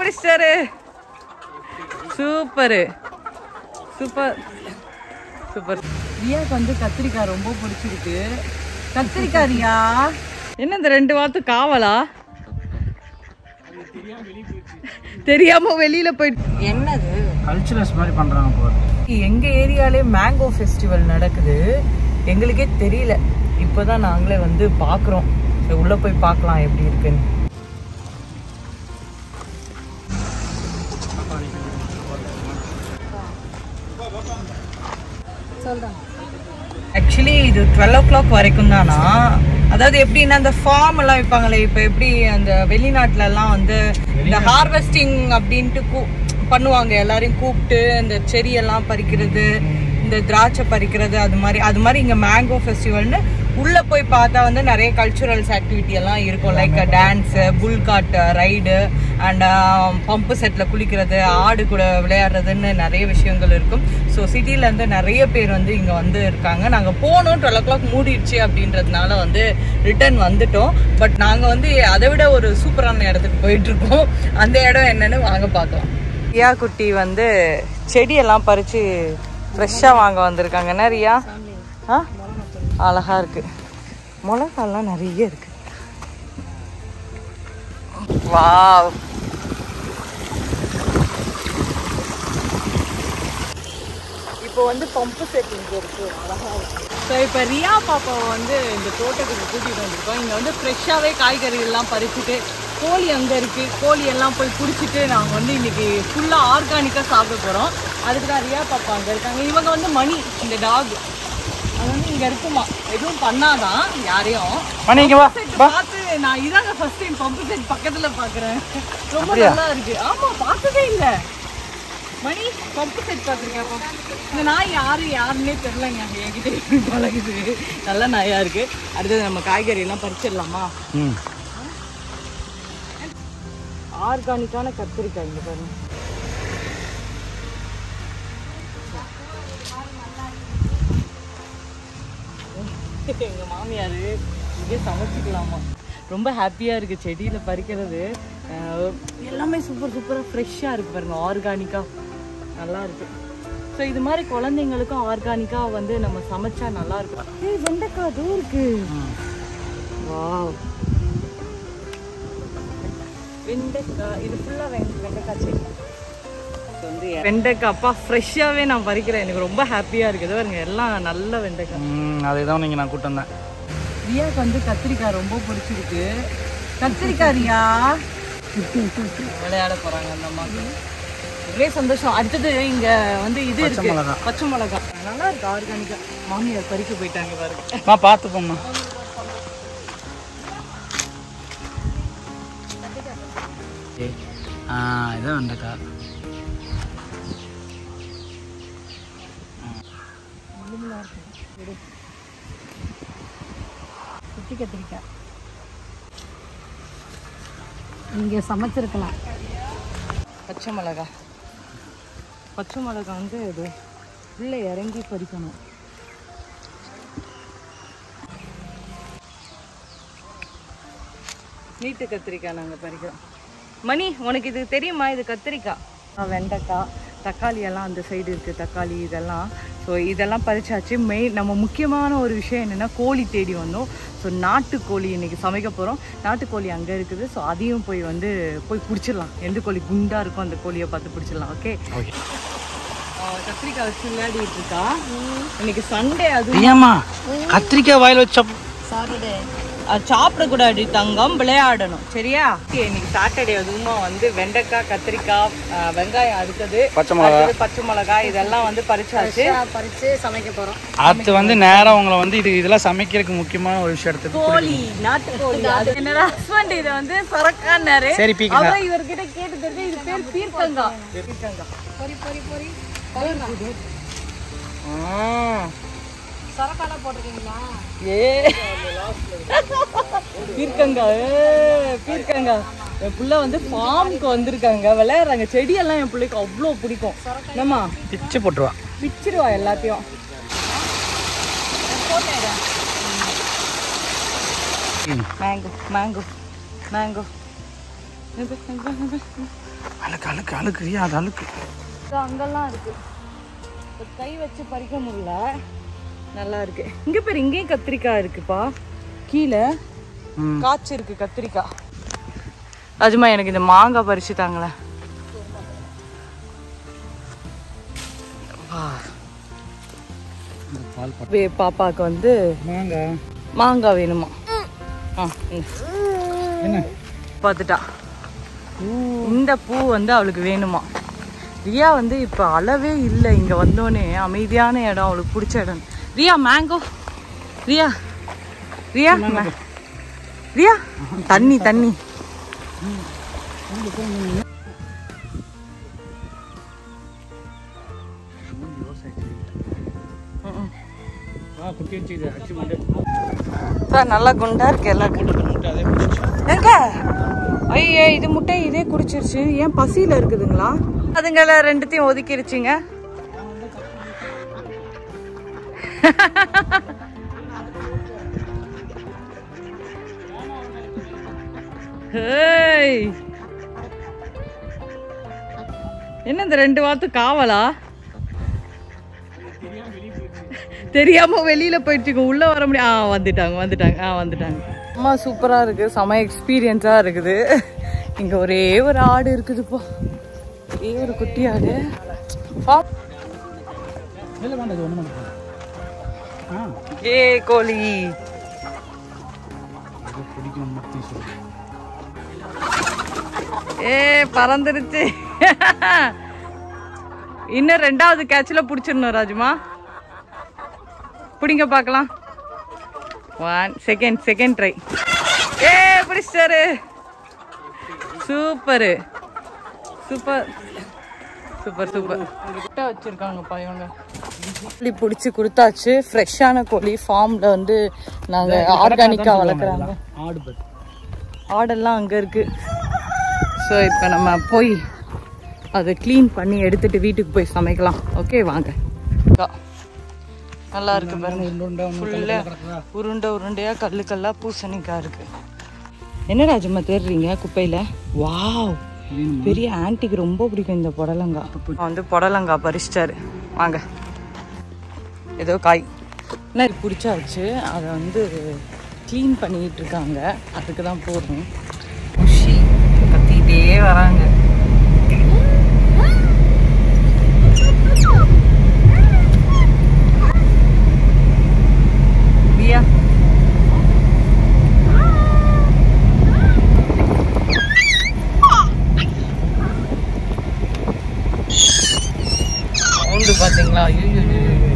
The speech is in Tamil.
பிடிச்சிட்டாரு சூப்பரு சூப்பர் சூப்பர் ரியாக்கு வந்து கத்திரிக்காய் ரொம்ப பிடிச்சிருக்கு கத்திரிக்காய் ரியா என்ன இந்த ரெண்டு வாரத்து காவலா தெரியாம வெளியில போயிட்டு என்னது கல்ச்சுரல்ஸ் மாதிரி பண்றாங்க போல எங்க ஏரியாலே மேங்கோ ஃபெஸ்டிவல் நடக்குது எங்களுக்கே தெரியல இப்போதான் நாங்களே வந்து பார்க்குறோம் சரி, உள்ள போய் பார்க்கலாம் எப்படி இருக்குன்னு ஆக்சுவலி இது டுவெல் ஓ கிளாக் வரைக்கும் தானா அதாவது எப்படின்னா அந்த ஃபார்ம் எல்லாம் வைப்பாங்களே இப்போ எப்படி அந்த வெளிநாட்டுல எல்லாம் வந்து இந்த ஹார்வெஸ்டிங் அப்படின்ட்டு கூ பண்ணுவாங்க எல்லாரையும் கூப்பிட்டு இந்த செடி எல்லாம் பறிக்கிறது இந்த திராட்சை பறிக்கிறது அது மாதிரி அது மாதிரி இங்கே மேங்கோ ஃபெஸ்டிவல்னு உள்ளே போய் பார்த்தா வந்து நிறைய கல்ச்சுரல்ஸ் ஆக்டிவிட்டி எல்லாம் இருக்கும் like dance bullock cart ride and pump செட்டில் குளிக்கிறது ஆடு கூட விளையாடுறதுன்னு நிறைய விஷயங்கள் இருக்கும் ஸோ சிட்டிலேருந்து நிறைய பேர் வந்து இங்கே வந்து இருக்காங்க நாங்கள் போனோம் டுவெல் ஓ கிளாக் மூடிடுச்சு அப்படின்றதுனால வந்து ரிட்டர்ன் வந்துட்டோம் பட் நாங்கள் வந்து அதை விட ஒரு சூப்பரான இடத்துக்கு போயிட்டுருக்கோம் அந்த இடம் என்னன்னு வாங்க பார்க்கலாம் ரியா குட்டி வந்து செடியெல்லாம் பறித்து ஃப்ரெஷ்ஷாக வாங்க வந்திருக்காங்க என்ன ரியா ஆ அழகா இருக்கு மிளகாலாம் நிறைய இருக்கு வாவ் இப்போ வந்து பம்பு செட் இங்கே இருக்கு அழகா இருக்கு ஸோ இப்போ ரியா பாப்பாவை வந்து இந்த தோட்டத்துக்கு கூட்டிகிட்டு வந்திருக்கோம் இங்கே வந்து ஃப்ரெஷ்ஷாகவே காய்கறிகள்லாம் பறிச்சுட்டு கோழி அங்கே இருக்குது கோழி எல்லாம் போய் பிடிச்சிட்டு நாங்கள் வந்து இன்னைக்கு ஃபுல்லாக ஆர்கானிக்காக சாப்பிட போகிறோம் அதுக்கு தான் ரியா பாப்பா அங்கே இருக்காங்க இவங்க வந்து மணி இந்த டாக் அது வந்து இங்கே இருக்குமா எதுவும் பண்ணாதான் யாரையும் மணி இங்க வா செட் பார்த்து நான் இதாங்க ஃபர்ஸ்ட் டைம் பம்பு செட் பக்கத்துல பாக்குறேன் ரொம்ப நல்லா இருக்கு ஆமா பார்த்ததே இல்ல மணி பம்பு செட் பாத்துருக்கேன் இந்த நாய் யாரு யாருன்னே தெரியலங்க என்கிட்ட எப்படி பழகுது நல்ல நாயா இருக்கு அடுத்தது நம்ம காய்கறி எல்லாம் பறிச்சிடலாமா ம் ஆர்கானிக்கான கத்திரிக்காய் இங்க பாருங்க எங்க மாமியார் இங்கே சமைச்சிக்கலாமா ரொம்ப ஹாப்பியாக இருக்குது செடியில் பறிக்கிறது அஹ் எல்லாமே சூப்பர் சூப்பராக ஃப்ரெஷ்ஷாக இருக்கு பாருங்க ஆர்கானிக்காக நல்லா இருக்கு ஸோ இது மாதிரி குழந்தைங்களுக்கும் ஆர்கானிக்காக வந்து நம்ம சமைச்சா நல்லா இருக்கும் ஏய் வெண்டைக்காய் அதுவும் இருக்கு வாவ் வெண்டைக்காய் இது ஃபுல்லாக வெண்டைக்காய் செடி இது வந்து வெண்டைக்காய் அப்பா ஃப்ரெஷ்ஷாகவே நான் பறிக்கிறேன் எனக்கு ரொம்ப ஹாப்பியாக இருக்குது பாருங்க எல்லாம் நல்ல வெண்டைக்காய் ம் அதே தான் நீங்கள் நான் கூட்டு வந்தேன் ரியாக்கு வந்து கத்திரிக்காய் ரொம்ப பிடிச்சிருக்கு கத்திரிக்காய் ரியா விளையாட போறாங்க அந்த அம்மாக்கு ஒரே சந்தோஷம் அடுத்தது இங்க வந்து இது இருக்கு மிளகா. பச்சை மிளகா நல்லா இருக்கு ஆர்கானிக்கா மாமியார் பறிக்க போயிட்டாங்க பாருங்க மா பார்த்து போம்மா ஏய், ஆ இதான் வெண்டைக்கா குட்டி கத்திரிக்காய் இங்கே சமைச்சிருக்கலாம் பச்சை மிளகா பச்சை மிளகா வந்து இது உள்ள இறங்கி பறிக்கணும் நீட்டு கத்திரிக்காய் நாங்கள் பறிக்கிறோம் மணி உனக்கு இது தெரியுமா இது கத்திரிக்காய் ஆ, வெண்டைக்காய் தக்காளி எல்லாம் அந்த சைடு இருக்குது தக்காளி இதெல்லாம் ஸோ இதெல்லாம் பறிச்சாச்சு மெயின் நம்ம முக்கியமான ஒரு விஷயம் என்னென்னா கோழி தேடி வந்தோம் ஸோ நாட்டுக்கோழி இன்னைக்கு சமைக்க போகிறோம் நாட்டுக்கோழி அங்கே இருக்குது ஸோ அதையும் போய் வந்து போய் பிடிச்சிடலாம் எந்த கோழி குண்டாக இருக்கும் அந்த கோழியை பார்த்து பிடிச்சிடலாம் ஓகே ஓகே கத்திரிக்காய் வச்சு விளையாடிட்டு இருக்கா இன்னைக்கு சண்டே அது ஏம்மா கத்திரிக்காய் வாயில் வச்ச சாட்டர்டே அது சாப்பிடக்கூடாது தங்கம் விளையாடணும் சரியா Okay, இன்னைக்கு சாட்டர்டே அதுவுமா வந்து வெண்டைக்காய் கத்திரிக்காய் ஆ, வெங்காயம் அறுத்தது பச்சை மிளகா. அடுத்தது பச்சை மிளகாய் இதெல்லாம் வந்து பறிச்சாச்சு பறித்து சமைக்க போகிறோம் அடுத்து வந்து நேரம் உங்களை வந்து இது இதெல்லாம் சமைக்கிறதுக்கு முக்கியமான ஒரு விஷயம் எடுத்து கோழி நாட்டுக்கோழி அது என்னோட ஹஸ்பண்ட் இதை வந்து சரக்கான்னாரு சரி பீக்கங்க அப்புறம் இவர்கிட்ட கேட்டு தெரிஞ்சு இது பேர் பீர்க்கங்காய் பீர்க்கங்காய் பொறி பொறி பொறி சரக்காலாம் போட்டிருக்கீங்களா ஏ பீர்க்கங்காய் ஏ, பீர்க்கங்காய் என் புள்ள வந்து ஃபார்முக்கு வந்திருக்காங்க விளையாடுறாங்க செடியெல்லாம் என் பிள்ளைக்கு அவ்வளோ பிடிக்கும் என்னம்மா பிச்சு போட்டுருவா பிச்சிருவா எல்லாத்தையும் ம். மேங்கோ மேங்கோ மேங்கோ இது, இது, இது. அழுக்கு அழுக்கு அழுக்கு ரியா அது அழுக்கு இது அங்கெல்லாம் இருக்கு இப்ப கை வச்சு பறிக்க முடியல நல்லா இருக்கு இங்க பேர் இங்கேயும் கத்திரிக்காய் இருக்குப்பா கீழே ம் காய்ச்சி இருக்கு கத்திரிக்காய் ராஜுமா எனக்கு இந்த மாங்காய் பறிச்சு தாங்களேன் இந்த பால் பட்டு வே- பாப்பாக்கு வந்து வாங்க மாங்காய் வேணுமா ஆ ம். என்ன பார்த்துட்டா இந்த பூ வந்து அவளுக்கு வேணுமா ரியா வந்து இப்போ அளவே இல்லை இங்கே வந்தோடனே அமைதியான இடம் அவளுக்கு பிடிச்ச இடம் ரியா மேங்கோ ரியா ரியா மே- ரியா தண்ணி தண்ணி வா குட்டி வச்சு இது அச்சு மண்டே சார் நல்லா குண்டா இருக்கு எல்லாம் போட்டு முட்டை அதே பிடிச்சிச்சு எங்க ஐயே இது முட்டை இதே குடிச்சிருச்சு ஏன் பசியில இருக்குதுங்களா அதுங்கள ரெண்டுத்தையும் ஒதுக்கிருச்சுங்க ஹேய். என்ன இந்த ரெண்டு வாரத்து காவலா தெரியாம வெளியில போயிடுச்சுங்க உள்ள வர முடியும் ஆ வந்துட்டாங்க வந்துட்டாங்க ஆ வந்துட்டாங்க அம்மா சூப்பரா இருக்கு செம எக்ஸ்பீரியன்ஸா இருக்குது இங்க ஒரே ஒரு ஆடு இருக்குதுப்பா ஒரே ஒரு குட்டி ஆடு பா- இல்லை வேண்டாம் இது ஒன்று மட்டும் ஆ ஏ கோழி இது பிடிக்கும் மட்டும் சொல்லு ஏ பறந்துருச்சு இன்னும் ரெண்டாவது கேட்ச்ல பிடிச்சிடணும் ராஜுமா பிடிங்க பார்க்கலாம் ஒன் செகண்ட் செகண்ட் ட்ரை ஏ பிடிச்சிட்டாரு சூப்பரு சூப்பர் சூப்பர் சூப்பர் முட்டை வச்சிருக்காங்கப்பா இவங்க கோழி பிடிச்சி கொடுத்தாச்சு ஃப்ரெஷ்ஷான கோழி ஃபார்ம்ல வந்து நாங்க ஆர்கானிக்கா வளர்க்குறாங்க ஆடு பட் ஆடெல்லாம் அங்கே இருக்கு ஸோ இப்போ நம்ம போய் அதை க்ளீன் பண்ணி எடுத்துட்டு வீட்டுக்கு போய் சமைக்கலாம் ஓகே வாங்க இதா. நல்லா இருக்கு பாருங்க உருண்டை ஒன்று ஃபுல்லா உருண்டை உருண்டையா கல்லு கல்லா பூசணிக்காய் இருக்கு என்ன ராஜம்மா தேடுறீங்க குப்பையில வாவ் பெரிய ஆன்ட்டிக்கு ரொம்ப பிடிக்கும் இந்த புடலங்காய் வந்து புடலங்காய் பறிச்சிட்டாரு வாங்க ஏதோ காய் என்ன இது பிடிச்சாச்சு அதை வந்து க்ளீன் பண்ணிட்டு இருக்காங்க அதுக்கு தான் போடுறோம் உஷி கத்திக்கிட்டே வராங்க பியா சவுண்டு பார்த்தீங்களா ஐயோ